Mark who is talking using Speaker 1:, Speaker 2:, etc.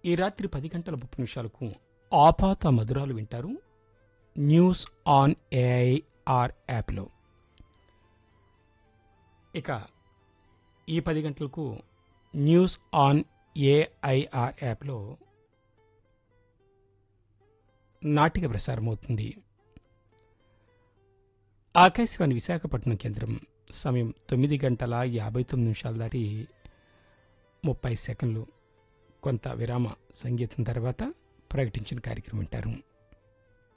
Speaker 1: ఈ రాత్రి పది గంటల ముప్పై నిమిషాలకు ఆపాత మధురాలు వింటారు న్యూస్ ఆన్ ఏఐఆర్ యాప్లో ఇక ఈ పది గంటలకు న్యూస్ ఆన్ ఏఐఆర్ యాప్లో నాటిక ప్రసారమవుతుంది ఆకాశవాణి విశాఖపట్నం కేంద్రం సమయం తొమ్మిది గంటల యాభై తొమ్మిది నిమిషాలు దాటి ముప్పై సెకండ్లు కొంత విరామ సంగీతం తర్వాత ప్రకటించిన కార్యక్రమం వింటారు